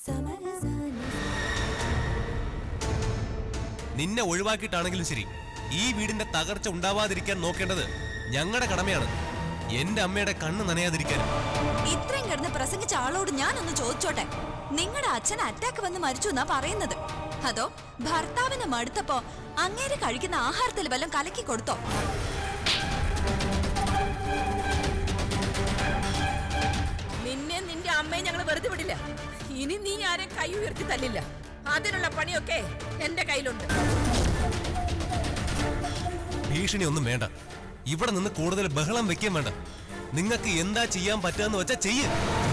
നിന്നെ ഒഴിവാക്കിയിട്ടാണെങ്കിലും ശരി ഈ വീടിന്റെ തകർച്ച ഉണ്ടാവാതിരിക്കാൻ നോക്കേണ്ടത് ഞങ്ങളുടെ കടമയാണ് എന്റെ അമ്മയുടെ കണ്ണ് നനയാതിരിക്കാൻ ഇത്രയും കിടന്ന് പ്രസംഗിച്ച ആളോട് ഞാനൊന്ന് ചോദിച്ചോട്ടെ നിങ്ങളുടെ അച്ഛൻ അറ്റാക്ക് വന്ന് മരിച്ചു എന്നാ പറയുന്നത് അതോ ഭർത്താവിന് മടുത്തപ്പോ അങ്ങേര് കഴിക്കുന്ന ആഹാരത്തിൽ വല്ലതും കലക്കി കൊടുത്തോ നിന്നെ നിന്റെ അമ്മയെ ഞങ്ങൾ വെറുതെ വിടില്ല ഇനി നീ ആരെ കൈ ഉയർത്തി തല്ലില്ല അതിനുള്ള പണിയൊക്കെ എന്റെ കയ്യിലുണ്ട് ഭീഷണി ഒന്നും വേണ്ട ഇവിടെ നിന്ന് കൂടുതൽ ബഹളം വെക്കാൻ വേണ്ട നിങ്ങൾക്ക് എന്താ ചെയ്യാൻ പറ്റുമെന്ന് വെച്ചാ ചെയ്യ്